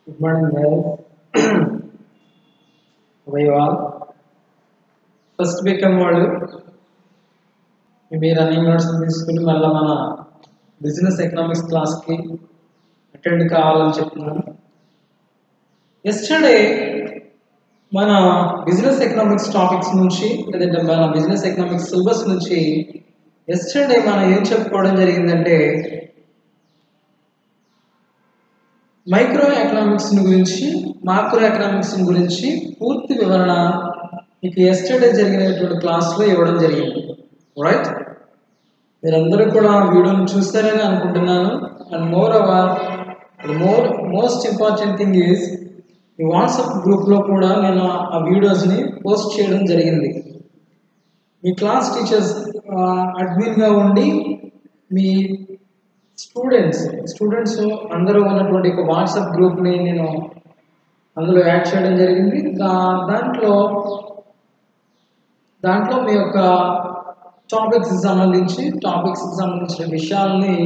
Good morning, guys. How are you all? First become వాళ్ళు మీ running notes తీసుకుని మళ్ళీ మన బిజినెస్ ఎకనామిక్స్ క్లాస్కి అటెండ్ కావాలని చెప్తున్నాను ఎస్టర్డే మన బిజినెస్ ఎకనామిక్స్ టాపిక్స్ నుంచి లేదంటే మన బిజినెస్ ఎకనామిక్స్ సిలబస్ నుంచి ఎస్టర్డే మనం ఏం చెప్పుకోవడం జరిగిందంటే మైక్రో ఎకనామిక్స్ గురించి మాక్రో ఎకనామిక్స్ గురించి పూర్తి వివరణ మీకు ఎస్టర్డే జరిగినటువంటి క్లాస్లో ఇవ్వడం జరిగింది రైట్ మీరందరూ కూడా ఆ వీడియోని చూస్తారని అనుకుంటున్నాను and more our more most important thing is ఈ వాట్సాప్ గ్రూప్లో కూడా నేను ఆ వీడియోస్ని పోస్ట్ చేయడం జరిగింది మీ క్లాస్ టీచర్స్ అడ్మిన్గా ఉండి మీ స్టూడెంట్స్ స్టూడెంట్స్ అందరూ ఉన్నటువంటి ఒక వాట్సాప్ గ్రూప్ని నేను అందులో యాడ్ చేయడం జరిగింది దా దాంట్లో దాంట్లో మీ యొక్క టాపిక్స్కి సంబంధించి టాపిక్స్కి సంబంధించిన విషయాల్ని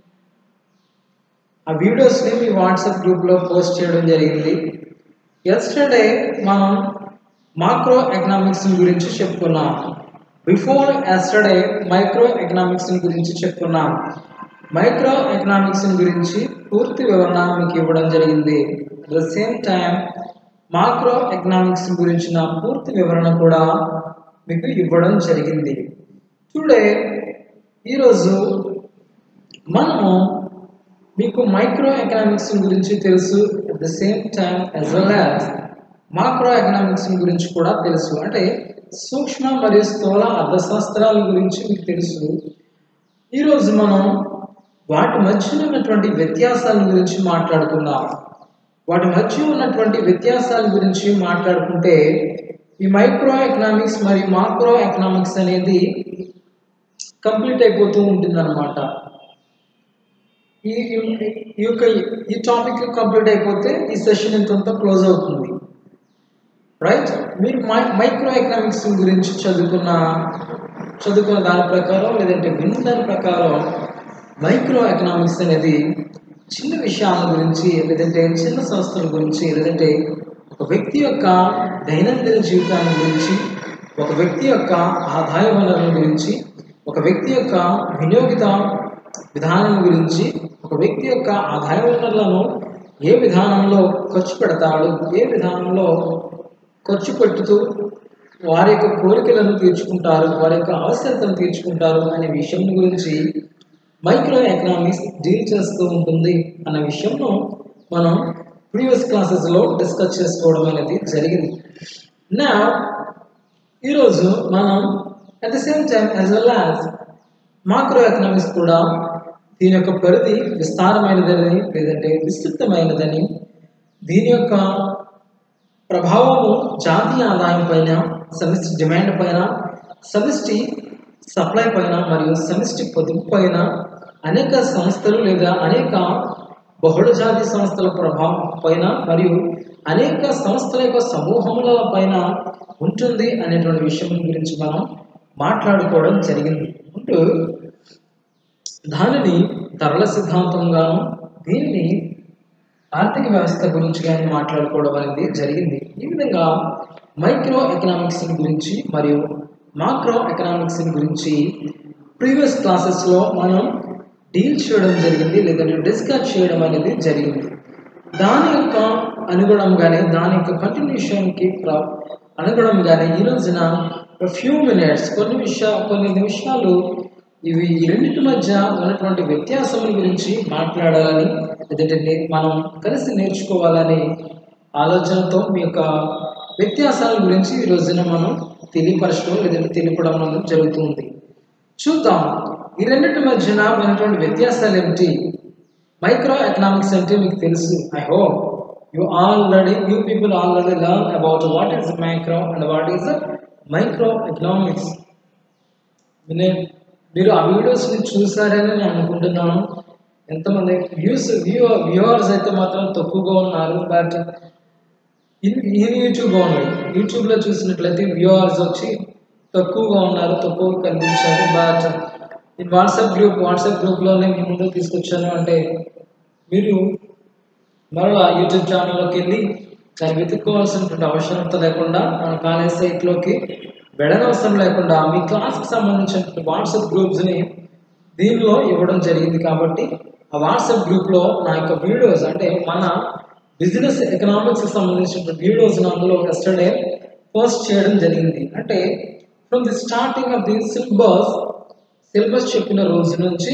ఆ వీడియోస్ని మీ వాట్సాప్ గ్రూప్లో పోస్ట్ చేయడం జరిగింది ఎస్టర్డే మనం మాక్రో ఎకనామిక్స్ గురించి చెప్పుకున్నాం బిఫోర్ ఎస్టర్డే మైక్రో ఎకనామిక్స్ గురించి చెప్పుకున్నాం మైక్రో ఎకనామిక్స్ గురించి పూర్తి వివరణ మీకు ఇవ్వడం జరిగింది at the same time macro economics గురించిన పూర్తి వివరణ కూడా మీకు ఇవ్వడం జరిగింది టుడే ఈరోజు మనము మీకు మైక్రో ఎకనామిక్స్ గురించి తెలుసు at the same time as well as macro economics గురించి కూడా తెలుసు అంటే సూక్ష్మ మరియు స్థూల అర్థశాస్త్రాల గురించి మీకు తెలుసు ఈరోజు మనం వాటి మధ్య ఉన్నటువంటి వ్యత్యాసాల గురించి మాట్లాడుకుందాం వాటి మధ్య ఉన్నటువంటి వ్యత్యాసాల గురించి మాట్లాడుకుంటే ఈ మైక్రో ఎకనామిక్స్ మరియు మాక్రో ఎకనామిక్స్ అనేది కంప్లీట్ అయిపోతూ ఉంటుందన్నమాట ఈ ఈ యొక్క ఈ టాపిక్ కంప్లీట్ అయిపోతే ఈ సెషన్ ఇంతంతా క్లోజ్ అవుతుంది రైట్ మీరు మై మైక్రో ఎకనామిక్స్ గురించి చదువుకున్న చదువుకున్న దాని ప్రకారం లేదంటే విన్న దాని ప్రకారం మైక్రో ఎకనామిక్స్ అనేది చిన్న విషయాల గురించి లేదంటే చిన్న సంస్థల గురించి లేదంటే ఒక వ్యక్తి యొక్క దైనందిన జీవితాన్ని గురించి ఒక వ్యక్తి యొక్క ఆదాయ వనరుల గురించి ఒక వ్యక్తి యొక్క వినియోగిత విధానం గురించి ఒక వ్యక్తి యొక్క ఆదాయ వనరులను ఏ విధానంలో ఖర్చు పెడతాడు ఏ విధానంలో ఖర్చు పెట్టుతూ వారి యొక్క కోరికలను తీర్చుకుంటారు వారి యొక్క అవసరతను తీర్చుకుంటారు అనే విషయం గురించి మైక్రో ఎకనామిక్స్ డీల్ చేస్తూ ఉంటుంది అన్న విషయంను మనం ప్రీవియస్ క్లాసెస్లో డిస్కస్ చేసుకోవడం అనేది జరిగింది నా ఈరోజు మనం at the same time as well as macro economics కూడా దీని యొక్క పరిధి విస్తారమైనదని లేదంటే విస్తృతమైనదని దీని యొక్క ప్రభావము జాతీయ ఆదాయం పైన సమిష్టి డిమాండ్ పైన సమిష్టి సప్లై పైన మరియు సమిష్టి పొదుపు పైన అనేక సంస్థలు లేదా అనేక బహుళజాతి సంస్థల ప్రభావం పైన మరియు అనేక సంస్థల యొక్క సమూహముల పైన ఉంటుంది అనేటువంటి విషయం గురించి మనం మాట్లాడుకోవడం జరిగింది ఉంటూ దానిని ధరల సిద్ధాంతంగాను దీనిని ఆర్థిక వ్యవస్థ గురించి కానీ మాట్లాడుకోవడం అనేది జరిగింది ఈ విధంగా మైక్రో ఎకనామిక్స్ గురించి మరియు మాక్రో ఎకనామిక్స్ గురించి ప్రీవియస్ క్లాసెస్లో మనం డీల్ చేయడం జరిగింది లేదంటే డిస్కస్ చేయడం అనేది జరిగింది దాని యొక్క అనుగుణంగానే దాని యొక్క కంటిన్యూషన్కి అనుగుణంగానే ఈ రోజున ఫ్యూ మినిట్స్ కొన్ని విషయా కొన్ని నిమిషాలు ఇవి ఈ రెండింటి మధ్య ఉన్నటువంటి వ్యత్యాసముల గురించి మాట్లాడాలని లేదంటే మనం కలిసి నేర్చుకోవాలని ఆలోచనతో మీ యొక్క వ్యత్యాసాల గురించి ఈ రోజున మనం తెలియపరచడం లేదంటే తెలిపడం అనేది జరుగుతుంది చూద్దాం ఈ రెండింటి మధ్యన ఉన్నటువంటి వ్యత్యాసాలు ఏమిటి మైక్రో ఎకనామిక్స్ అంటే మీకు తెలుసు I hope you already you people already learn about what is micro and what is micro economics మీరు ఆ వీడియోస్ని చూసారని నేను అనుకుంటున్నాను ఎంతమంది వ్యూస్ వ్యూ వ్యూవర్స్ అయితే మాత్రం తక్కువగా ఉన్నారు బట్ ఇన్ యూట్యూబ్ ఓన్లీ యూట్యూబ్లో చూసినట్లయితే వ్యూవర్స్ వచ్చి తక్కువగా ఉన్నారు తక్కువ కనిపించారు but in WhatsApp group WhatsApp గ్రూప్లోనే మీ ముందుకు తీసుకొచ్చాను అంటే మీరు మరలా యూట్యూబ్ ఛానల్లోకి వెళ్ళి దాన్ని వెతుక్కోవాల్సినటువంటి అవసరంతో లేకుండా మన కాలేజ్ సైట్లోకి వెళ్ళనవసరం లేకుండా మీ క్లాస్కి సంబంధించినటువంటి వాట్సాప్ గ్రూప్స్ని దీనిలో ఇవ్వడం జరిగింది కాబట్టి ఆ వాట్సాప్ గ్రూప్లో నా యొక్క వీడియోస్ అంటే మన బిజినెస్ ఎకనామిక్స్కి సంబంధించిన వీడియోస్ అందులో ఎస్టర్డే పోస్ట్ చేయడం జరిగింది అంటే from the starting of the syllabus syllabus చెప్పిన రోజు నుంచి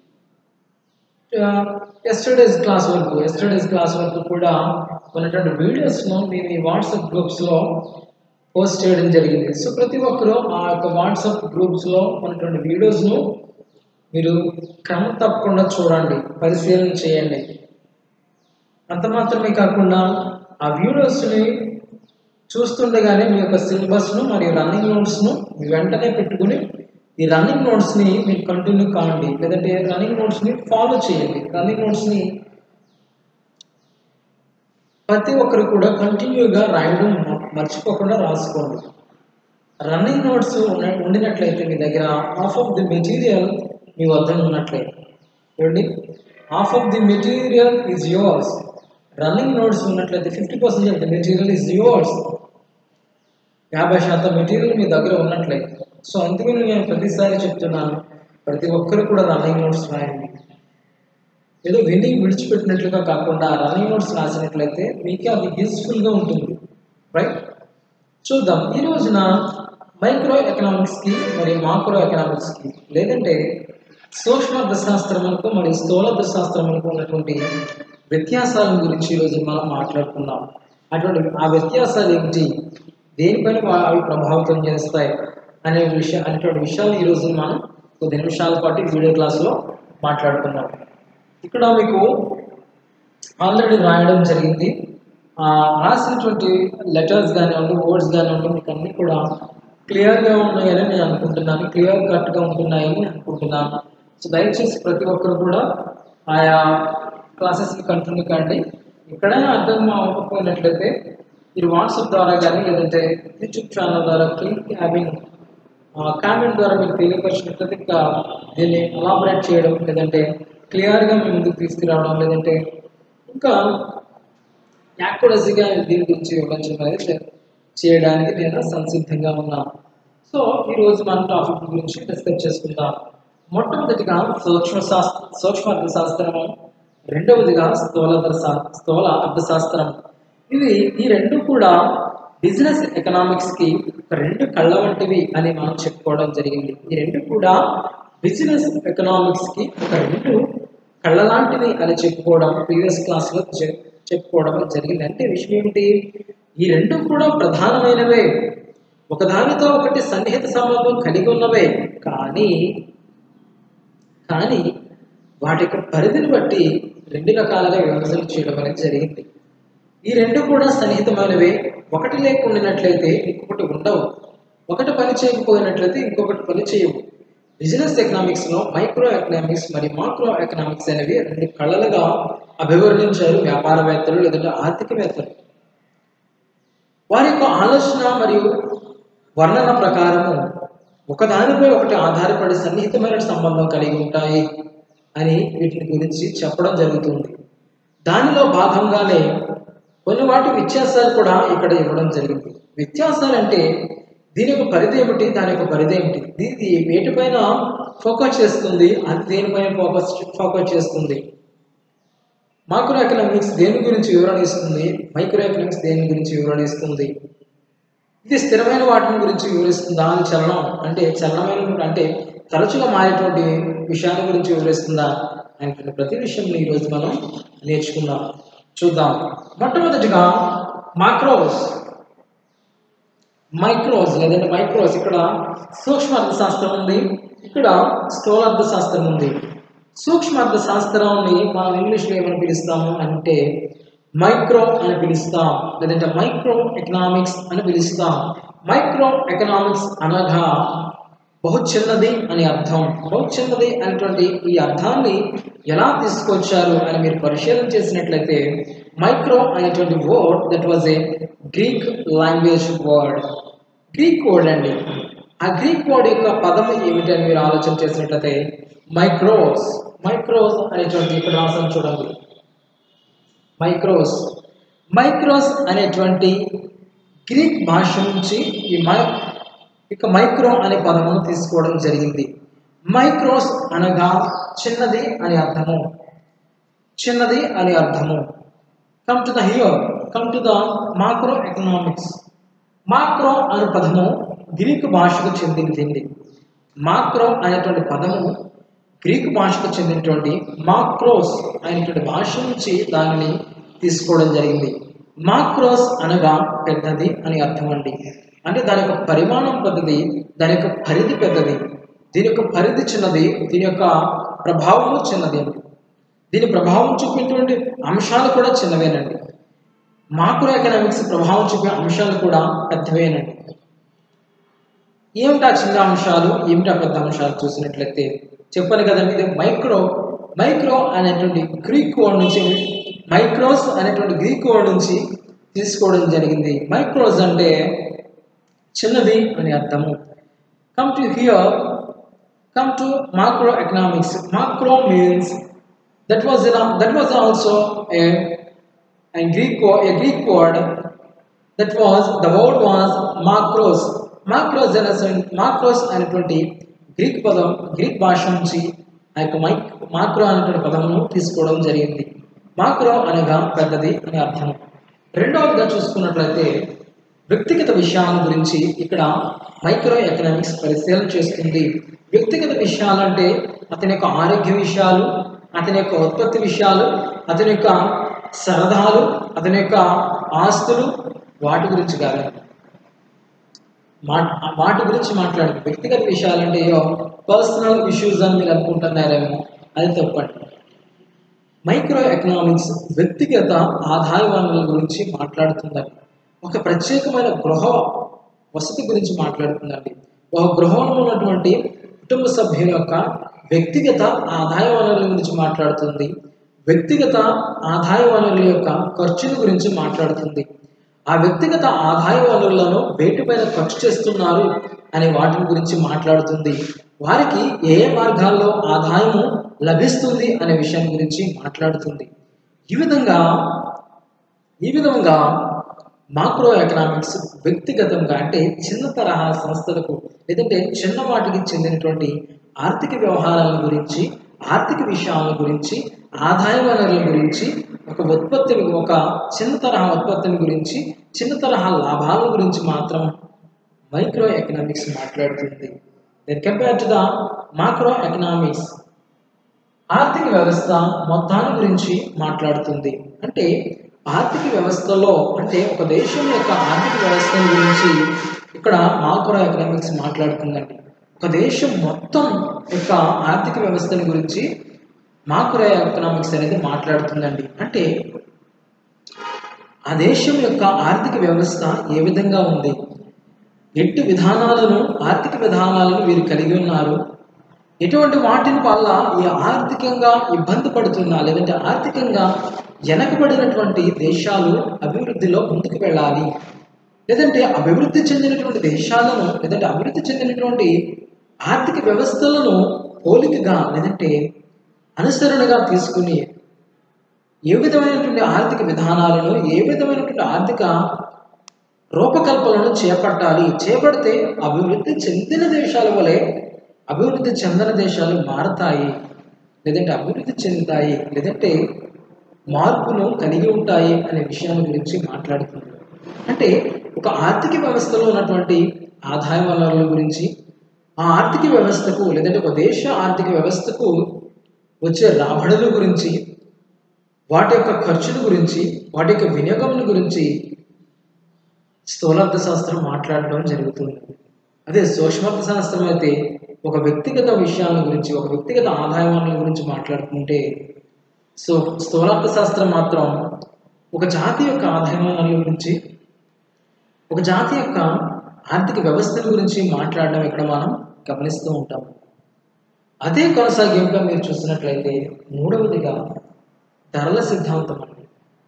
ఎస్టర్డేస్ క్లాస్ వరకు ఎస్టర్డేస్ క్లాస్ వరకు కూడా ఉన్నటువంటి వీడియోస్ను మేము ఈ వాట్సాప్ గ్రూప్స్లో పోస్ట్ చేయడం జరిగింది సో ప్రతి ఒక్కరూ ఆ యొక్క వాట్సాప్ గ్రూప్స్లో ఉన్నటువంటి వీడియోస్ను మీరు క్రమం తప్పకుండా చూడండి పరిశీలన చేయండి అంత మాత్రమే కాకుండా ఆ వీడియోస్ని చూస్తుండగానే మీ యొక్క సిలబస్ను మరియు రన్నింగ్ నోట్స్ను మీ వెంటనే పెట్టుకుని ఈ రన్నింగ్ నోట్స్ని మీరు కంటిన్యూ కావండి లేదంటే రన్నింగ్ నోట్స్ని ఫాలో చేయండి రన్నింగ్ నోట్స్ని ప్రతి ఒక్కరు కూడా కంటిన్యూగా రాయడం మర్చిపోకుండా రాసుకోండి రన్నింగ్ నోట్స్ ఉన్న ఉండినట్లయితే మీ దగ్గర హాఫ్ ఆఫ్ ది మెటీరియల్ మీ వద్ద ఉన్నట్లయితే చూడండి half of the material is yours running notes ఉన్నట్లయితే fifty percent of the material is yours యాభై శాతం మెటీరియల్ మీ దగ్గర ఉన్నట్లయితే సో అందుకని నేను ప్రతిసారి చెప్తున్నాను ప్రతి ఒక్కరు కూడా రన్నింగ్ నోట్స్ రాయండి ఏదో విని విడిచిపెట్టినట్లుగా కాకుండా రన్నింగ్ నోట్స్ రాసినట్లయితే మీకే అది యూస్ఫుల్గా ఉంటుంది రైట్ చూద్దాం ఈ రోజున మైక్రో ఎకనామిక్స్కి మరియు మాక్రో ఎకనామిక్స్కి లేదంటే సూక్ష్మ అర్థశాస్త్రములకు మరియు స్థూల అర్థశాస్త్రములకు ఉన్నటువంటి వ్యత్యాసాల గురించి ఈరోజు మనం మాట్లాడుకుందాం అటువంటి ఆ వ్యత్యాసాలు ఏమిటి దేనిపైన వా- అవి ప్రభావితం చేస్తాయి అనే విషయం అనేటువంటి విషయాలు ఈరోజు మనం కొద్ది నిమిషాల పాటు ఈ వీడియో క్లాస్లో మాట్లాడుకుందాం ఇక్కడ మీకు ఆల్రెడీ రాయడం జరిగింది ఆ రాసినటువంటి లెటర్స్ కానివ్వండి వర్డ్స్ కానివ్వండి మీకు అన్నీ కూడా క్లియర్గా ఉన్నాయని నేను అనుకుంటున్నాను క్లియర్ కట్గా ఉంటున్నాయని నేను అనుకుంటున్నాను సో దయచేసి ప్రతి ఒక్కరు కూడా ఆయా క్లాసెస్ని కంటిన్యూ కండి ఎక్కడైనా అర్థం అవ్వకపోయినట్లయితే మీరు వాట్సాప్ ద్వారా కానీ లేదంటే యూట్యూబ్ ఛానల్ ద్వారా క్లిక్ హ్యావింగ్ కామెంట్ ద్వారా మీరు తెలియపరిచినట్లయితే ఇంకా దీన్ని ఎలాబరేట్ చేయడం లేదంటే క్లియర్గా మీ ముందుకు తీసుకురావడం లేదంటే ఇంకా యాక్యురసీగా దీని గురించి వివరించడం అనేది చే- చేయడానికి నేను సంసిద్ధంగా ఉన్నాను సో ఈరోజు మనం టాపిక్ గురించి డిస్కస్ చేసుకుందాం మొట్టమొదటిగా సూక్ష్మ శాస్త్ర సూక్ష్మ అర్థశాస్త్రము రెండవదిగా స్థూల అర్థశా స్థూల అర్థశాస్త్రం ఇవి ఈ రెండు కూడా బిజినెస్ ఎకనామిక్స్కి ఒక రెండు కళ్ళ వంటివి అని మనం చెప్పుకోవడం జరిగింది ఈ రెండు కూడా బిజినెస్ ఎకనామిక్స్కి ఒక రెండు కళ్ళ లాంటివి అని చెప్పుకోవడం ప్రీవియస్ క్లాస్లో చె- చెప్పుకోవడం జరిగింది అంటే విషయం ఏమిటి ఈ రెండు కూడా ప్రధానమైనవే ఒకదానితో ఒకటి సన్నిహిత సంబంధం కలిగి ఉన్నవే కానీ కానీ వాటి యొక్క పరిధిని బట్టి రెండు రకాలుగా విమర్శలు చేయడం అనేది జరిగింది ఈ రెండు కూడా సన్నిహితమైనవే ఒకటి లేకుండానట్లయితే ఇంకొకటి ఉండవు ఒకటి పని చేయకపోయినట్లయితే ఇంకొకటి పని చేయవు బిజినెస్ ఎకనామిక్స్లో మైక్రో ఎకనామిక్స్ మరియు మాక్రో ఎకనామిక్స్ అనేవి రెండు కళలుగా అభివర్ణించారు వ్యాపారవేత్తలు లేదంటే ఆర్థికవేత్తలు వారి యొక్క ఆలోచన మరియు వర్ణన ప్రకారము ఒకదానిపై ఒకటి ఆధారపడి సన్నిహితమైన సంబంధం కలిగి ఉంటాయి అని వీటిని గురించి చెప్పడం జరుగుతుంది దానిలో భాగంగానే కొన్ని వాటి వ్యత్యాసాలు కూడా ఇక్కడ ఇవ్వడం జరిగింది వ్యత్యాసాలు అంటే దీని యొక్క పరిధి ఏమిటి దాని యొక్క పరిధి ఏమిటి ఇది వేటిపైన ఫోకస్ చేస్తుంది అది దేనిపైన ఫోకస్ ఫోకస్ చేస్తుంది మాక్రో ఎకనామిక్స్ దేని గురించి వివరణ ఇస్తుంది మైక్రో ఎకనామిక్స్ దేని గురించి వివరణ ఇస్తుంది ఇది స్థిరమైన వాటిని గురించి వివరిస్తుందా అని చలనం అంటే చలనమైన అంటే తరచుగా మారేటువంటి విషయాల గురించి వివరిస్తుందా అనేటువంటి ప్రతి విషయం ఈరోజు మనం నేర్చుకుందాం చూద్దాం మొట్టమొదటిగా మాక్రోస్ మైక్రోస్ లేదంటే మైక్రోస్ ఇక్కడ సూక్ష్మ అర్థశాస్త్రం ఉంది ఇక్కడ స్థూల అర్థశాస్త్రం ఉంది సూక్ష్మ అర్థశాస్త్రాన్ని మనం ఇంగ్లీష్లో ఏమని పిలుస్తాము అంటే మైక్రో అని పిలుస్తాం లేదంటే మైక్రో ఎకనామిక్స్ అని పిలుస్తాం మైక్రో ఎకనామిక్స్ అనగా బహు చిన్నది అని అర్థం బహు చిన్నది అనేటువంటి ఈ అర్థాన్ని ఎలా తీసుకొచ్చారు అని మీరు పరిశీలన చేసినట్లయితే మైక్రో అనేటువంటి word that was a Greek language word Greek word అండి ఆ గ్రీక్ వర్డ్ యొక్క పదం ఏమిటి అని మీరు ఆలోచన చేసినట్లయితే మైక్రోస్ మైక్రోస్ అనేటువంటి ఇక్కడ రాసాను చూడండి మైక్రోస్ మైక్రోస్ అనేటువంటి గ్రీక్ భాష నుంచి ఈ మై ఇక మైక్రో అనే పదమును తీసుకోవడం జరిగింది మైక్రోస్ అనగా చిన్నది అని అర్థము చిన్నది అని అర్థము come to the here come to the macro economics macro అనే పదము గ్రీకు భాషకు చెందినది మాక్రో అనేటువంటి పదము గ్రీకు భాషకు చెందినటువంటి మాక్రోస్ అనేటువంటి భాష నుంచి దానిని తీసుకోవడం జరిగింది మాక్రోస్ అనగా పెద్దది అని అర్థం అండి అంటే దాని యొక్క పరిమాణం పెద్దది దాని యొక్క పరిధి పెద్దది దీని యొక్క పరిధి చిన్నది దీని యొక్క ప్రభావము చిన్నది అండి దీని ప్రభావం చూపేటువంటి అంశాలు కూడా చిన్నవేనండి మాక్రో ఎకనామిక్స్ ప్రభావం చూపే అంశాలు కూడా పెద్దవేనండి ఏమిటా చిన్న అంశాలు ఏమిటా పెద్ద అంశాలు చూసినట్లయితే చెప్పాను కదండి ఇది మైక్రో మైక్రో అనేటువంటి గ్రీక్ వర్డ్ నుంచి మైక్రోస్ అనేటువంటి గ్రీక్ వర్డ్ నుంచి తీసుకోవడం జరిగింది మైక్రోస్ అంటే చిన్నది అని అర్థము come to here come to macro economics macro means that was in, that was also a, a Greek wo- a Greek word that was the word was macros macros అనే macros అనేటువంటి Greek పదం Greek భాష నుంచి ఆ యొక్క mic macro అనేటువంటి పదమును తీసుకోవడం జరిగింది మాక్రో అనగా పెద్దది అని అర్థం రెండవదిగా చూసుకున్నట్లయితే వ్యక్తిగత విషయాల గురించి ఇక్కడ మైక్రో ఎకనామిక్స్ పరిశీలన చేస్తుంది వ్యక్తిగత విషయాలంటే అతని యొక్క ఆరోగ్య విషయాలు అతని యొక్క ఉత్పత్తి విషయాలు అతని యొక్క సరదాలు అతని యొక్క ఆస్తులు వాటి గురించి కాదు మా వాటి గురించి మాట్లాడు వ్యక్తిగత విషయాలంటే ఏయో పర్సనల్ ఇష్యూస్ అని మీరు అనుకుంటున్నారేమో అది తప్పండి మైక్రో ఎకనామిక్స్ వ్యక్తిగత ఆదాయ వనరుల గురించి మాట్లాడుతుందండి ఒక ప్రత్యేకమైన గృహ వసతి గురించి మాట్లాడుతుందండి ఒక గృహంలో ఉన్నటువంటి కుటుంబ సభ్యుల యొక్క వ్యక్తిగత ఆదాయ వనరుల గురించి మాట్లాడుతుంది వ్యక్తిగత ఆదాయ వనరుల యొక్క ఖర్చుల గురించి మాట్లాడుతుంది ఆ వ్యక్తిగత ఆదాయ వనరులను వేటిపైన ఖర్చు చేస్తున్నారు అనే వాటి గురించి మాట్లాడుతుంది వారికి ఏ ఏ మార్గాల్లో ఆదాయము లభిస్తుంది అనే విషయం గురించి మాట్లాడుతుంది ఈ విధంగా ఈ విధంగా మాక్రో ఎకనామిక్స్ వ్యక్తిగతంగా అంటే చిన్న తరహా సంస్థలకు లేదంటే చిన్న వాటికి చెందినటువంటి ఆర్థిక వ్యవహారాల గురించి ఆర్థిక విషయాల గురించి ఆదాయ వనరుల గురించి ఒక ఉత్పత్తిని ఒక చిన్న తరహా ఉత్పత్తిని గురించి చిన్న తరహా లాభాల గురించి మాత్రం మైక్రో ఎకనామిక్స్ మాట్లాడుతుంది then compare to the macro economics ఆర్థిక వ్యవస్థ మొత్తాన్ని గురించి మాట్లాడుతుంది అంటే ఆర్థిక వ్యవస్థలో అంటే ఒక దేశం యొక్క ఆర్థిక వ్యవస్థ గురించి ఇక్కడ మాక్రో ఎకనామిక్స్ మాట్లాడుతుందండి ఒక దేశం మొత్తం యొక్క ఆర్థిక వ్యవస్థని గురించి మాక్రో ఎకనామిక్స్ అనేది మాట్లాడుతుందండి అంటే ఆ దేశం యొక్క ఆర్థిక వ్యవస్థ ఏ విధంగా ఉంది ఎట్టి విధానాలను ఆర్థిక విధానాలను వీరు కలిగి ఉన్నారు ఎటువంటి వాటిని వల్ల ఈ ఆర్థికంగా ఇబ్బంది పడుతున్నా లేదంటే ఆర్థికంగా వెనకబడినటువంటి దేశాలు అభివృద్ధిలో ముందుకు వెళ్ళాలి లేదంటే అభివృద్ధి చెందినటువంటి దేశాలను లేదంటే అభివృద్ధి చెందినటువంటి ఆర్థిక వ్యవస్థలను పోలికగా లేదంటే అనుసరణగా తీసుకుని ఏ విధమైనటువంటి ఆర్థిక విధానాలను ఏ విధమైనటువంటి ఆర్థిక రూపకల్పనను చేపట్టాలి చేపడితే అభివృద్ధి చెందిన దేశాల వలె అభివృద్ధి చెందని దేశాలు మారతాయి లేదంటే అభివృద్ధి చెందుతాయి లేదంటే మార్పును కలిగి ఉంటాయి అనే విషయాల గురించి మాట్లాడుతుంది అంటే ఒక ఆర్థిక వ్యవస్థలో ఉన్నటువంటి ఆదాయ వనరుల గురించి ఆ ఆర్థిక వ్యవస్థకు లేదంటే ఒక దేశ ఆర్థిక వ్యవస్థకు వచ్చే రాబడుల గురించి వాటి యొక్క ఖర్చుల గురించి వాటి యొక్క వినియోగం గురించి స్థూలార్థ శాస్త్రం మాట్లాడడం జరుగుతుంది అదే సూక్ష్మార్థ శాస్త్రం అయితే ఒక వ్యక్తిగత విషయాల గురించి ఒక వ్యక్తిగత ఆదాయ వనరుల గురించి మాట్లాడుకుంటే సో స్థూలార్థ శాస్త్రం మాత్రం ఒక జాతి యొక్క ఆదాయ వనరుల గురించి ఒక జాతి యొక్క ఆర్థిక వ్యవస్థల గురించి మాట్లాడడం ఇక్కడ మనం గమనిస్తూ ఉంటాం అదే కొనసాగింపుగా మీరు చూసినట్లయితే మూడవదిగా ధరల సిద్ధాంతం అండి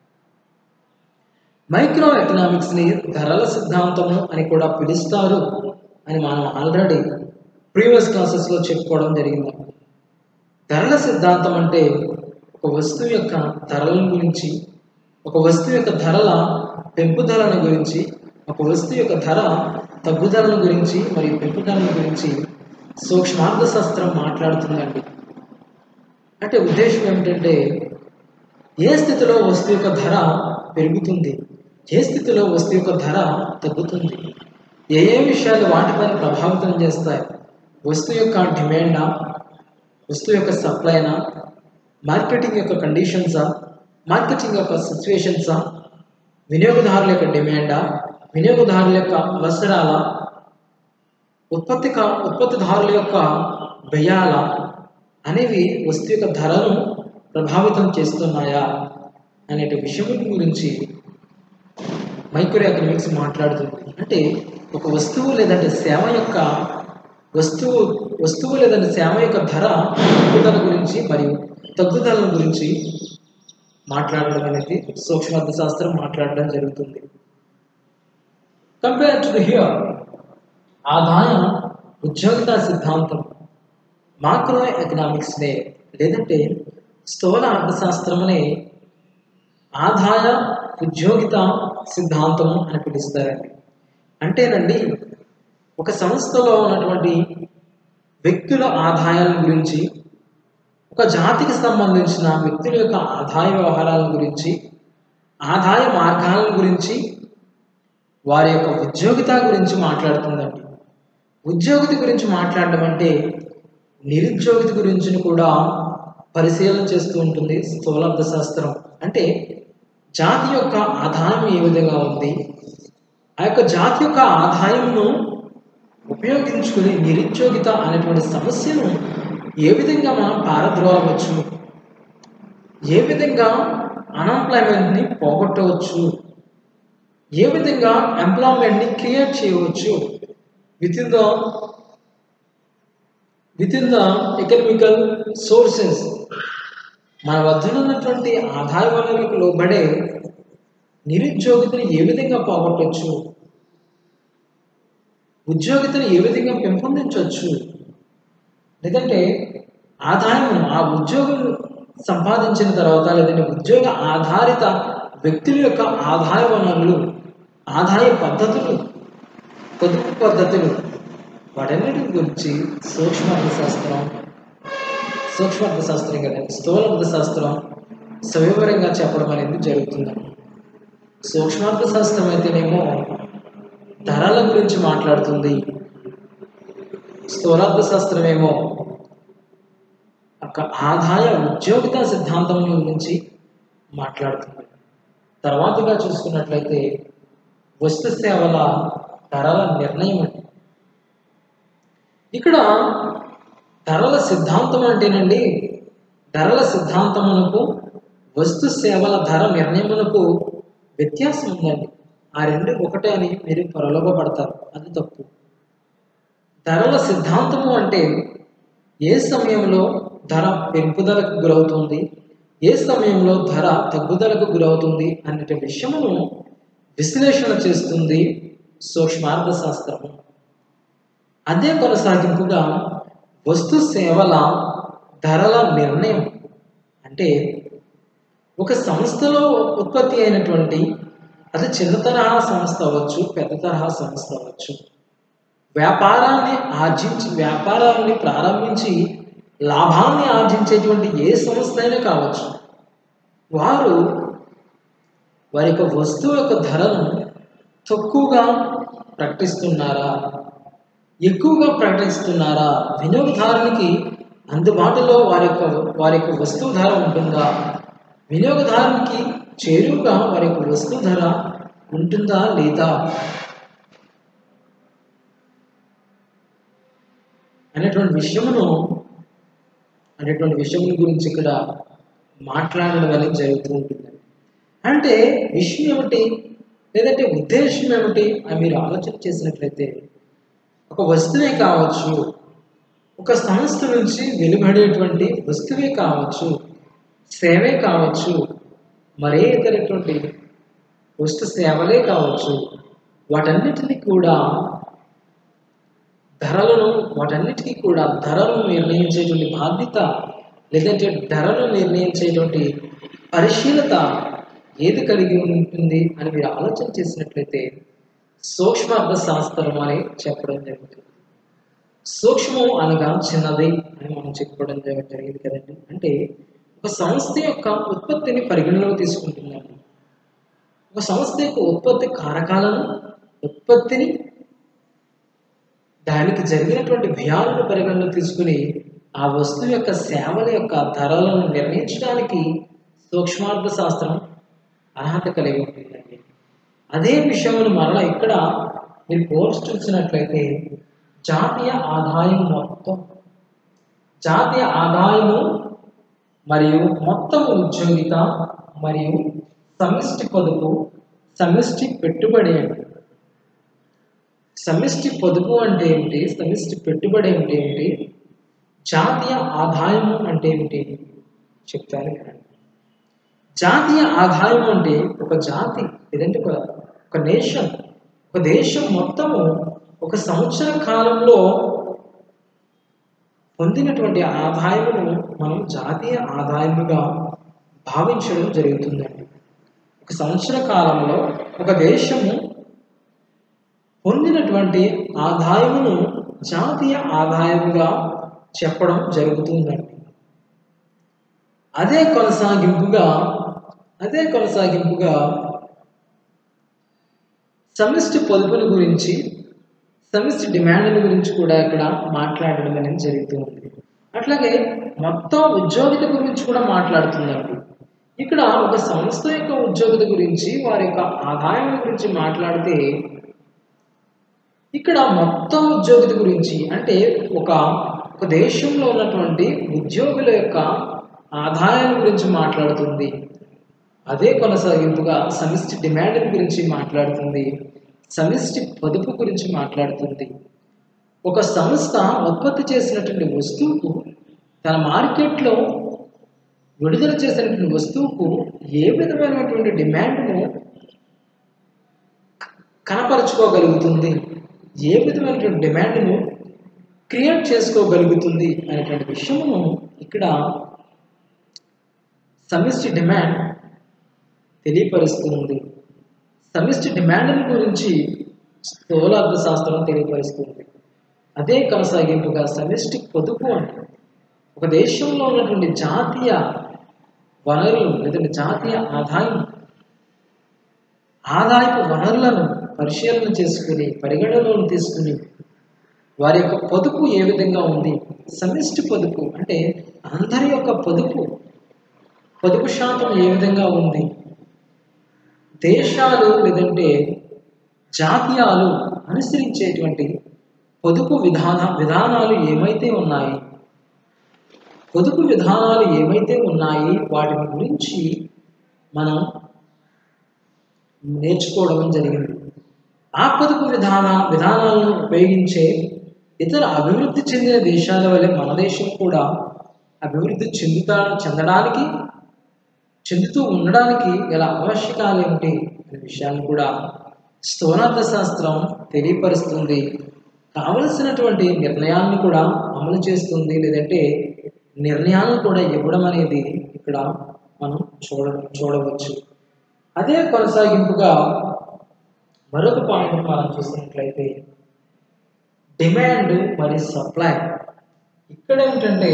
మైక్రో ఎకనామిక్స్ని ధరల సిద్ధాంతము అని కూడా పిలుస్తారు అని మనం ఆల్రెడీ ప్రీవియస్ క్లాసెస్లో చెప్పుకోవడం జరిగింది ధరల సిద్ధాంతం అంటే ఒక వస్తువు యొక్క ధరల గురించి ఒక వస్తువు యొక్క ధరల పెంపుదలను గురించి ఒక వస్తువు యొక్క ధర తగ్గుదలను గురించి మరియు పెంపుదలను గురించి సూక్ష్మార్థ శాస్త్రం మాట్లాడుతుందండి అంటే ఉద్దేశం ఏమిటంటే ఏ స్థితిలో వస్తువు యొక్క ధర పెరుగుతుంది ఏ స్థితిలో వస్తువు యొక్క ధర తగ్గుతుంది ఏ ఏ విషయాలు వాటిపైన ప్రభావితం చేస్తాయి వస్తువు యొక్క డిమాండా వస్తువు యొక్క సప్లైనా మార్కెటింగ్ యొక్క కండిషన్సా మార్కెటింగ్ యొక్క సిచ్యువేషన్సా వినియోగదారుల యొక్క డిమాండా వినియోగదారుల యొక్క అవసరాల ఉత్పత్తి కా ఉత్పత్తిదారుల యొక్క వ్యయాల అనేవి వస్తువు యొక్క ధరను ప్రభావితం చేస్తున్నాయా అనే విషయం గురించి మైక్రో ఎకనామిక్స్ మాట్లాడుతుంది అంటే ఒక వస్తువు లేదంటే సేవ యొక్క వస్తువు వస్తువు లేదంటే సేవ యొక్క ధర తగ్గుదల గురించి మరియు తగ్గుదల గురించి మాట్లాడడం అనేది సూక్ష్మార్థ శాస్త్రం మాట్లాడడం జరుగుతుంది కంపేర్ టు హియర్ ఆదాయ ఉద్యోగిత సిద్ధాంతం మాక్రో ఎకనామిక్స్నే లేదంటే స్థూల అర్థశాస్త్రమనే ఆదాయ ఉద్యోగిత సిద్ధాంతము అని పిలుస్తారండి అంటేనండి ఒక సంస్థలో ఉన్నటువంటి వ్యక్తుల ఆదాయాల గురించి ఒక జాతికి సంబంధించిన వ్యక్తుల యొక్క ఆదాయ వ్యవహారాల గురించి ఆదాయ మార్గాల గురించి వారి యొక్క ఉద్యోగిత గురించి మాట్లాడుతుందండి ఉద్యోగిత గురించి మాట్లాడడం అంటే నిరుద్యోగిత గురించి కూడా పరిశీలన చేస్తూ ఉంటుంది స్థూలార్థ శాస్త్రం అంటే జాతి యొక్క ఆదాయం ఏ విధంగా ఉంది ఆ యొక్క జాతి యొక్క ఆదాయంను ఉపయోగించుకుని నిరుద్యోగిత అనేటువంటి సమస్యను ఏ విధంగా మనం పారద్రోలవచ్చు ఏ విధంగా అన్ఎంప్లాయ్మెంట్ని పోగొట్టవచ్చు ఏ విధంగా ఎంప్లాయ్మెంట్ని క్రియేట్ చేయవచ్చు within the within the economical sources మన వద్ద ఉన్నటువంటి ఆదాయ వనరులకు లోబడే నిరుద్యోగితను ఏ విధంగా పోగొట్టవచ్చు ఉద్యోగితను ఏ విధంగా పెంపొందించవచ్చు లేదంటే ఆదాయం ఆ ఉద్యోగం సంపాదించిన తర్వాత లేదంటే ఉద్యోగ ఆధారిత వ్యక్తుల యొక్క ఆదాయ వనరులు ఆదాయ పద్ధతులు పొదుపు పద్ధతులు వాటన్నిటి గురించి సూక్ష్మార్థ శాస్త్రం సూక్ష్మార్థ శాస్త్రం కదండి స్థూలార్థ శాస్త్రం సవివరంగా చెప్పడం అనేది జరుగుతుంది సూక్ష్మార్థ శాస్త్రం అయితేనేమో ధరల గురించి మాట్లాడుతుంది స్థూలార్థ శాస్త్రం ఏమో ఒక ఆదాయ ఉద్యోగిత సిద్ధాంతం గురించి మాట్లాడుతుంది తర్వాతగా చూసుకున్నట్లయితే వస్తు సేవల ధరల నిర్ణయం అండి ఇక్కడ ధరల సిద్ధాంతం అంటేనండి ధరల సిద్ధాంతమునకు వస్తు సేవల ధర నిర్ణయమునకు వ్యత్యాసం ఉందండి ఆ రెండు ఒకటే అని మీరు ప్రలోభపడతారు అది తప్పు ధరల సిద్ధాంతము అంటే ఏ సమయంలో ధర పెంపుదలకు గురవుతుంది ఏ సమయంలో ధర తగ్గుదలకు గురవుతుంది అనే విషయమును విశ్లేషణ చేస్తుంది సూక్ష్మార్థ శాస్త్రము అదే కొనసాగింపుగా వస్తు సేవల ధరల నిర్ణయం అంటే ఒక సంస్థలో ఉత్పత్తి అయినటువంటి అది చిన్న తరహా సంస్థ అవ్వచ్చు పెద్ద తరహా సంస్థ అవ్వచ్చు వ్యాపారాన్ని ఆర్జించి వ్యాపారాన్ని ప్రారంభించి లాభాన్ని ఆర్జించేటువంటి ఏ సంస్థ అయినా కావచ్చు వారు వారి యొక్క వస్తువు యొక్క ధరను తక్కువగా ప్రకటిస్తున్నారా ఎక్కువగా ప్రకటిస్తున్నారా వినియోగదారునికి అందుబాటులో వారి యొక్క వారి యొక్క వస్తువు ధర ఉంటుందా వినియోగదారునికి చేరువుగా వారి యొక్క వస్తువు ధర ఉంటుందా లేదా అనేటువంటి విషయమును అనేటువంటి విషయం గురించి ఇక్కడ మాట్లాడడం అనేది జరుగుతూ ఉంటుంది అంటే విషయం ఏమిటి లేదంటే ఉద్దేశం ఏమిటి అని మీరు ఆలోచన చేసినట్లయితే ఒక వస్తువే కావచ్చు ఒక సంస్థ నుంచి వెలువడేటువంటి వస్తువే కావచ్చు సేవే కావచ్చు మరే ఇతరటువంటి వస్తు సేవలే కావచ్చు వాటన్నిటిని కూడా ధరలను వాటన్నిటికీ కూడా ధరలను నిర్ణయించేటువంటి బాధ్యత లేదంటే ధరను నిర్ణయించేటువంటి పరిశీలత ఏది కలిగి ఉంటుంది అని మీరు ఆలోచన చేసినట్లయితే సూక్ష్మార్థ శాస్త్రం అని చెప్పడం జరుగుతుంది సూక్ష్మం అనగా చిన్నది అని మనం చెప్పుకోవడం జరగ- జరిగింది కదండి అంటే ఒక సంస్థ యొక్క ఉత్పత్తిని పరిగణలోకి తీసుకుంటుందండి ఒక సంస్థ యొక్క ఉత్పత్తి కారకాలను ఉత్పత్తిని దానికి జరిగినటువంటి వ్యయాలను పరిగణలో తీసుకుని ఆ వస్తువు యొక్క సేవల యొక్క ధరలను నిర్ణయించడానికి సూక్ష్మార్థ శాస్త్రం అర్హత కలిగి ఉంటుందండి అదే విషయమును మరలా ఇక్కడ మీరు కోర్స్ చూసినట్లయితే జాతీయ ఆదాయం మొత్తం జాతీయ ఆదాయము మరియు మొత్తం ఉద్యోగిత మరియు సమిష్టి పొదుపు సమిష్టి పెట్టుబడి అంటే సమిష్టి పొదుపు అంటే ఏమిటి సమిష్టి పెట్టుబడి అంటే ఏమిటి జాతీయ ఆదాయం అంటే ఏమిటి చెప్తాను వినండి జాతీయ ఆదాయం అంటే ఒక జాతి లేదంటే ఒక ఒక నేషన్ ఒక దేశం మొత్తము ఒక సంవత్సర కాలంలో పొందినటువంటి ఆదాయమును మనం జాతీయ ఆదాయముగా భావించడం జరుగుతుందండి ఒక సంవత్సర కాలంలో ఒక దేశము పొందినటువంటి ఆదాయమును జాతీయ ఆదాయముగా చెప్పడం జరుగుతుందండి అదే కొనసాగింపుగా అదే కొనసాగింపుగా సమిష్టి పొదుపుల గురించి సమిష్టి డిమాండ్ల గురించి కూడా ఇక్కడ మాట్లాడడం అనేది జరుగుతుంది అట్లాగే మొత్తం ఉద్యోగిత గురించి కూడా మాట్లాడుతుందండి ఇక్కడ ఒక సంస్థ యొక్క ఉద్యోగిత గురించి వారి యొక్క ఆదాయం గురించి మాట్లాడితే ఇక్కడ మొత్తం ఉద్యోగిత గురించి అంటే ఒక ఒక దేశంలో ఉన్నటువంటి ఉద్యోగుల యొక్క ఆదాయం గురించి మాట్లాడుతుంది అదే కొనసాగింపుగా సమిష్టి డిమాండ్ గురించి మాట్లాడుతుంది సమిష్టి పొదుపు గురించి మాట్లాడుతుంది ఒక సంస్థ ఉత్పత్తి చేసినటువంటి వస్తువుకు తన మార్కెట్లో విడుదల చేసినటువంటి వస్తువుకు ఏ విధమైనటువంటి డిమాండ్ను కనపరుచుకోగలుగుతుంది ఏ విధమైనటువంటి డిమాండ్ను క్రియేట్ చేసుకోగలుగుతుంది అనేటువంటి విషయమును ఇక్కడ సమిష్టి డిమాండ్ తెలియపరుస్తుంది సమిష్టి డిమాండ్ గురించి స్థూలార్థ శాస్త్రం తెలియపరుస్తుంది అదే కొనసాగింపుగా సమిష్టి పొదుపు అంటే ఒక దేశంలో ఉన్నటువంటి జాతీయ వనరులు లేదంటే జాతీయ ఆదాయం ఆదాయపు వనరులను పరిశీలన చేసుకుని పరిగణలోకి తీసుకుని వారి యొక్క పొదుపు ఏ విధంగా ఉంది సమిష్టి పొదుపు అంటే అందరి యొక్క పొదుపు పొదుపు శాతం ఏ విధంగా ఉంది దేశాలు లేదంటే జాతీయాలు అనుసరించేటువంటి పొదుపు విధాన విధానాలు ఏమైతే ఉన్నాయి పొదుపు విధానాలు ఏమైతే ఉన్నాయి వాటిని గురించి మనం నేర్చుకోవడం జరిగింది ఆ పొదుపు విధాన విధానాలను ఉపయోగించే ఇతర అభివృద్ధి చెందిన దేశాల వల్ల మన దేశం కూడా అభివృద్ధి చెందుతా చెందడానికి చెందుతూ ఉండడానికి గల ఆవశ్యకాలు ఏమిటి అనే విషయాన్ని కూడా స్థూనార్థ శాస్త్రం తెలియపరుస్తుంది కావలసినటువంటి నిర్ణయాలను కూడా అమలు చేస్తుంది లేదంటే నిర్ణయాలను కూడా ఇవ్వడం అనేది ఇక్కడ మనం చూడ చూడవచ్చు అదే కొనసాగింపుగా మరొక పాయింట్ మనం చూసినట్లయితే డిమాండ్ మరియు సప్లై ఇక్కడ ఏమిటంటే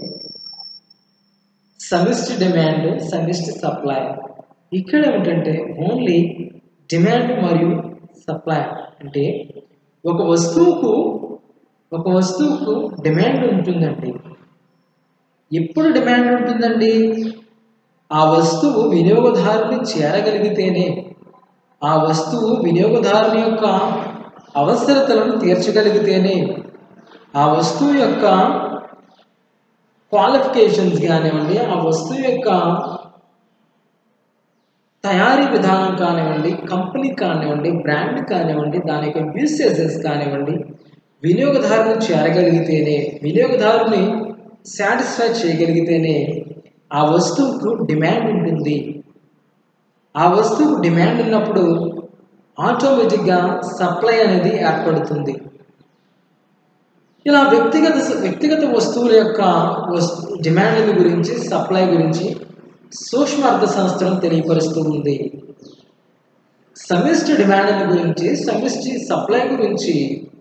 సమిష్టి డిమాండ్ సమిష్టి సప్లై ఇక్కడ ఏమిటంటే ఓన్లీ డిమాండ్ మరియు సప్లై అంటే ఒక వస్తువుకు ఒక వస్తువుకు డిమాండ్ ఉంటుందండి ఎప్పుడు డిమాండ్ ఉంటుందండి ఆ వస్తువు వినియోగదారుని చేరగలిగితేనే ఆ వస్తువు వినియోగదారుని యొక్క అవసరతలను తీర్చగలిగితేనే ఆ వస్తువు యొక్క క్వాలిఫికేషన్స్ కానివ్వండి ఆ వస్తువు యొక్క తయారీ విధానం కానివ్వండి కంపెనీ కానివ్వండి బ్రాండ్ కానివ్వండి దాని యొక్క యూసేజెస్ కానివ్వండి వినియోగదారుని చేరగలిగితేనే వినియోగదారుని సాటిస్ఫై చేయగలిగితేనే ఆ వస్తువుకు డిమాండ్ ఉంటుంది ఆ వస్తువుకు డిమాండ్ ఉన్నప్పుడు ఆటోమేటిక్గా సప్లై అనేది ఏర్పడుతుంది ఇలా వ్యక్తిగత వ్యక్తిగత వస్తువుల యొక్క వస్తు డిమాండ్ల గురించి సప్లై గురించి సూక్ష్మ అర్థశాస్త్రం తెలియపరుస్తూ ఉంది సమిష్టి డిమాండ్ గురించి సమిష్టి సప్లై గురించి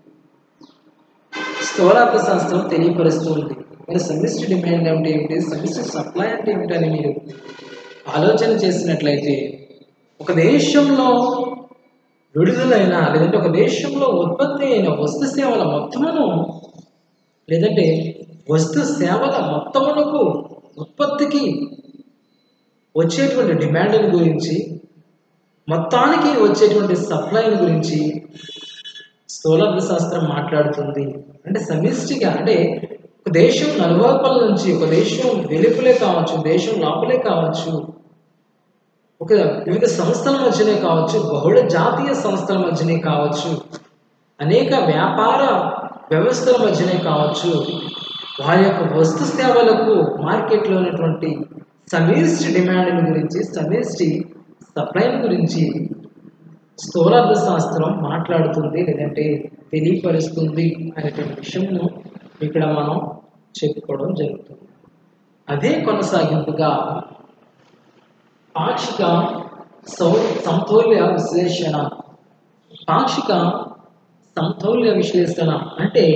స్థూలార్థ శాస్త్రం తెలియపరుస్తూ ఉంది మరి సమిష్టి డిమాండ్ అంటే ఏమిటి సమిష్టి సప్లై అంటే ఏమిటని మీరు ఆలోచన చేసినట్లయితే ఒక దేశంలో విడుదలైన లేదంటే ఒక దేశంలో ఉత్పత్తి అయిన వస్తు సేవల మొత్తమును లేదంటే వస్తు సేవల మొత్తమునకు ఉత్పత్తికి వచ్చేటువంటి డిమాండ్ గురించి మొత్తానికి వచ్చేటువంటి సప్లైని గురించి స్థూలార్థ శాస్త్రం మాట్లాడుతుంది అంటే సమిష్టిగా అంటే ఒక దేశం నలువైపుల నుంచి ఒక దేశం వెలుపులే కావచ్చు దేశం లోపలే కావచ్చు ఒక వివిధ సంస్థల మధ్యనే కావచ్చు బహుళ జాతీయ సంస్థల మధ్యనే కావచ్చు అనేక వ్యాపార వ్యవస్థల మధ్యనే కావచ్చు వారి యొక్క వస్తు సేవలకు మార్కెట్లో ఉన్నటువంటి సమిష్టి డిమాండ్ గురించి సమిష్టి సప్లై గురించి స్థూలార్థ శాస్త్రం మాట్లాడుతుంది లేదంటే తెలియపరుస్తుంది అనేటువంటి విషయంను ఇక్కడ మనం చెప్పుకోవడం జరుగుతుంది అదే కొనసాగింపుగా పాక్షిక సౌ సమతౌల్య విశ్లేషణ పాక్షిక సమతౌల్య విశ్లేషణ అంటే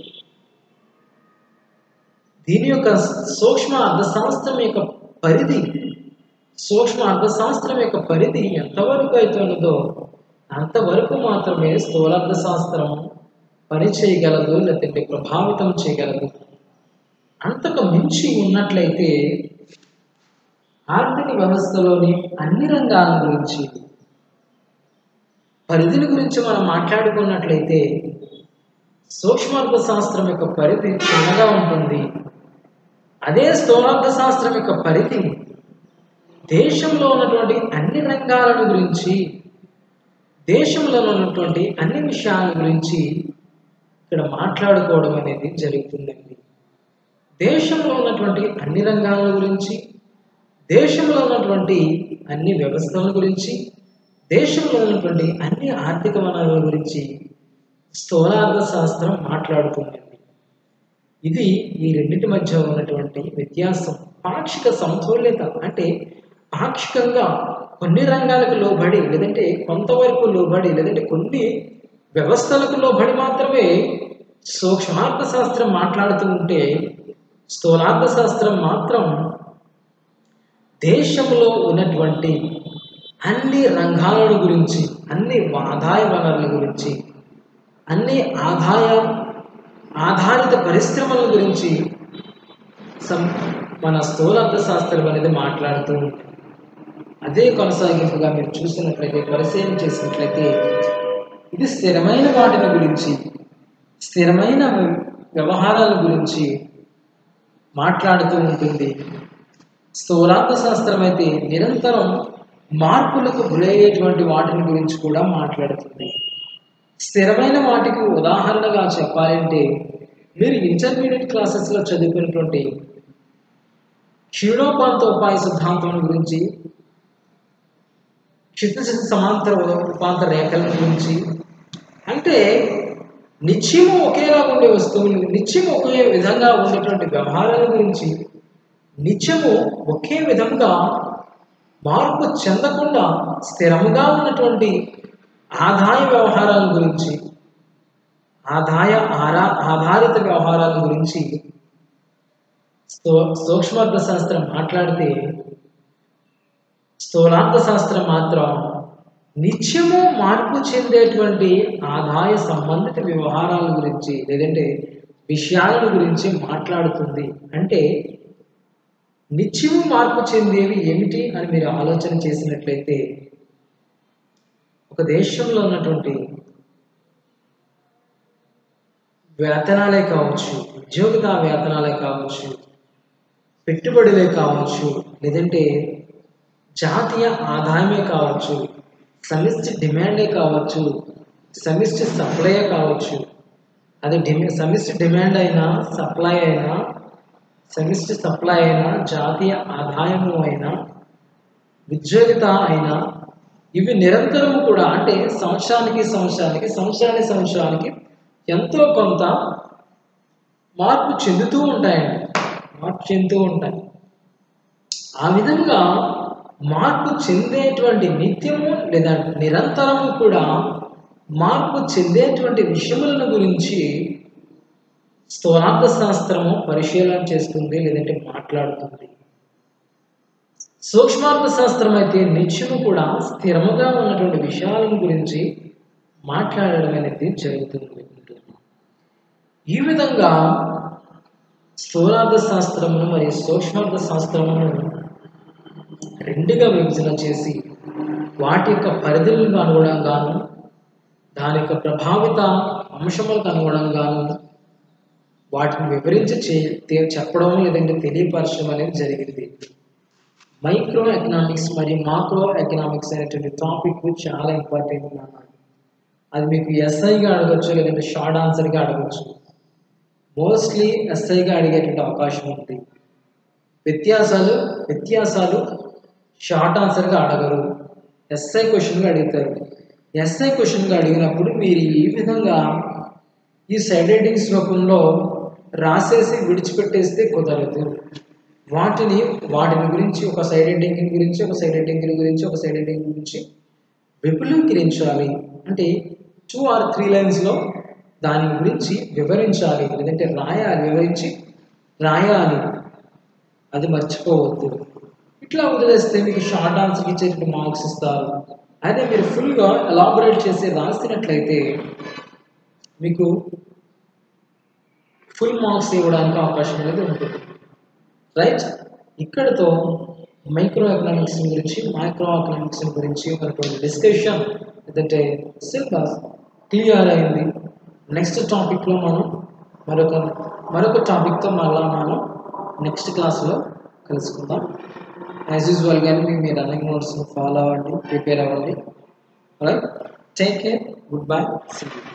దీని యొక్క సూక్ష్మ అర్థశాస్త్రం యొక్క పరిధి సూక్ష్మ అర్థశాస్త్రం యొక్క పరిధి ఎంతవరకు అయితే ఉన్నదో అంతవరకు మాత్రమే స్థూలార్థ శాస్త్రం పని చేయగలదు లేదంటే ప్రభావితం చేయగలదు అంతకు మించి ఉన్నట్లయితే ఆర్థిక వ్యవస్థలోని అన్ని రంగాల గురించి పరిధిని గురించి మనం మాట్లాడుకున్నట్లయితే సూక్ష్మార్థ శాస్త్రం యొక్క పరిధి చిన్నగా ఉంటుంది అదే స్థూలార్థ శాస్త్రం యొక్క పరిధి దేశంలో ఉన్నటువంటి అన్ని రంగాలను గురించి దేశంలో ఉన్నటువంటి అన్ని విషయాల గురించి ఇక్కడ మాట్లాడుకోవడం అనేది జరుగుతుందండి దేశంలో ఉన్నటువంటి అన్ని రంగాల గురించి దేశంలో ఉన్నటువంటి అన్ని వ్యవస్థల గురించి దేశంలో ఉన్నటువంటి అన్ని ఆర్థిక వనరుల గురించి స్థూలార్థ శాస్త్రం మాట్లాడుతుందండి ఇది ఈ రెండింటి మధ్య ఉన్నటువంటి వ్యత్యాసం పాక్షిక సమతుల్యత అంటే పాక్షికంగా కొన్ని రంగాలకు లోబడి లేదంటే కొంతవరకు లోబడి లేదంటే కొన్ని వ్యవస్థలకు లోబడి మాత్రమే సూక్ష్మార్థ శాస్త్రం మాట్లాడుతూ ఉంటే స్థూలార్థ శాస్త్రం మాత్రం దేశంలో ఉన్నటువంటి అన్ని రంగాలను గురించి అన్ని ఆదాయ వనరుల గురించి అన్ని ఆదాయ ఆధారిత పరిశ్రమల గురించి సం మన స్థూలార్థ శాస్త్రం అనేది మాట్లాడుతూ ఉంటుంది అదే కొనసాగింపుగా మీరు చూసినట్లయితే పరిశీలన చేసినట్లయితే ఇది స్థిరమైన వాటిని గురించి స్థిరమైన వ్యవహారాల గురించి మాట్లాడుతూ ఉంటుంది స్థూలార్థ శాస్త్రం అయితే నిరంతరం మార్పులకు గురయ్యేటువంటి వాటిని గురించి కూడా మాట్లాడుతుంది స్థిరమైన వాటికి ఉదాహరణగా చెప్పాలంటే మీరు ఇంటర్మీడియట్ క్లాసెస్లో చదువుకున్నటువంటి క్షీణోపాంతోపాయ సిద్ధాంతం గురించి క్షితిజ సమాంతర రూపాంతర రేఖల గురించి అంటే నిత్యము ఒకేలా ఉండే వస్తువులు నిత్యం ఒకే విధంగా ఉండేటువంటి వ్యవహారాల గురించి నిత్యము ఒకే విధంగా మార్పు చెందకుండా స్థిరముగా ఉన్నటువంటి ఆదాయ వ్యవహారాల గురించి ఆదాయ ఆరా ఆధారిత వ్యవహారాల గురించి సూక్ష్మార్థ శాస్త్రం మాట్లాడితే స్థూలార్థ శాస్త్రం మాత్రం నిత్యము మార్పు చెందేటువంటి ఆదాయ సంబంధిత వ్యవహారాల గురించి లేదంటే విషయాల గురించి మాట్లాడుతుంది అంటే నిత్యము మార్పు చెందేవి ఏమిటి అని మీరు ఆలోచన చేసినట్లయితే ఒక దేశంలో ఉన్నటువంటి వేతనాలే కావచ్చు ఉద్యోగిత వేతనాలే కావచ్చు పెట్టుబడులే కావచ్చు లేదంటే జాతీయ ఆదాయమే కావచ్చు సమిష్టి డిమాండే కావచ్చు సమిష్టి సప్లై కావచ్చు అది డిమా సమిష్టి డిమాండ్ అయినా సప్లై అయినా సమిష్టి సప్లై అయినా జాతీయ ఆదాయము అయినా ఉద్యోగిత అయినా ఇవి నిరంతరం కూడా అంటే సంవత్సరానికి సంవత్సరానికి సంవత్సరానికి సంవత్సరానికి ఎంతో కొంత మార్పు చెందుతూ ఉంటాయండి మార్పు చెందుతూ ఉంటాయి ఆ విధంగా మార్పు చెందేటువంటి నిత్యము లేదా నిరంతరము కూడా మార్పు చెందేటువంటి విషయములను గురించి స్థూలార్థ శాస్త్రము పరిశీలన చేస్తుంది లేదంటే మాట్లాడుతుంది సూక్ష్మార్థ శాస్త్రం అయితే నిత్యము కూడా స్థిరముగా ఉన్నటువంటి విషయాలను గురించి మాట్లాడడం అనేది జరుగుతుంది ఈ విధంగా స్థూలార్థ శాస్త్రమును మరియు సూక్ష్మార్థ శాస్త్రమును రెండుగా విభజన చేసి వాటి యొక్క పరిధులకు అనుగుణంగాను దాని యొక్క ప్రభావిత అంశములకు అనుగుణంగాను వాటిని వివరించి చే తె- చెప్పడం లేదంటే తెలియపరచడం అనేది జరిగింది మైక్రో ఎకనామిక్స్ మరియు మాక్రో ఎకనామిక్స్ అనేటువంటి టాపిక్ చాలా ఇంపార్టెంట్ నాన్న అది మీకు ఎస్ఐగా అడగచ్చు లేదంటే షార్ట్ ఆన్సర్గా అడగచ్చు మోస్ట్లీ ఎస్ఐగా అడిగేటువంటి అవకాశం ఉంది వ్యత్యాసాలు వ్యత్యాసాలు షార్ట్ ఆన్సర్గా అడగరు ఎస్ఐ క్వశ్చన్గా అడుగుతారు ఎస్ఐ క్వశ్చన్గా అడిగినప్పుడు మీరు ఈ విధంగా ఈ సైడ్ రైటింగ్స్ రూపంలో రాసేసి విడిచిపెట్టేస్తే కుదరదు వాటిని వాటిని గురించి ఒక సైడ్ రైటింగ్ గురించి ఒక సైడ్ రైటింగ్ గురించి ఒక సైడ్ రైటింగ్ గురించి విపులీకరించాలి అంటే టూ ఆర్ త్రీ లైన్స్లో దాని గురించి వివరించాలి లేదంటే రాయాలి వివరించి రాయాలి అది మర్చిపోవద్దు ఇట్లా వదిలేస్తే మీకు షార్ట్ ఆన్సర్ ఇచ్చేటువంటి మార్క్స్ ఇస్తారు అదే మీరు ఫుల్గా ఎలాబొరేట్ చేసి రాసినట్లయితే మీకు ఫుల్ మార్క్స్ ఇవ్వడానికి అవకాశం అనేది ఉంటుంది రైట్ ఇక్కడతో మైక్రో ఎకనామిక్స్ గురించి మైక్రో ఎకనామిక్స్ గురించి ఉన్నటువంటి డిస్కషన్ ఏదంటే సిలబస్ క్లియర్ అయింది నెక్స్ట్ టాపిక్లో మనం మరొక మరొక టాపిక్తో మళ్ళా మనం నెక్స్ట్ క్లాస్లో కలుసుకుందాం యాజ్ యూజువల్ కానీ మీ మీ రన్నింగ్ నోట్స్ని ఫాలో అవ్వండి ప్రిపేర్ అవ్వండి right take care good bye see you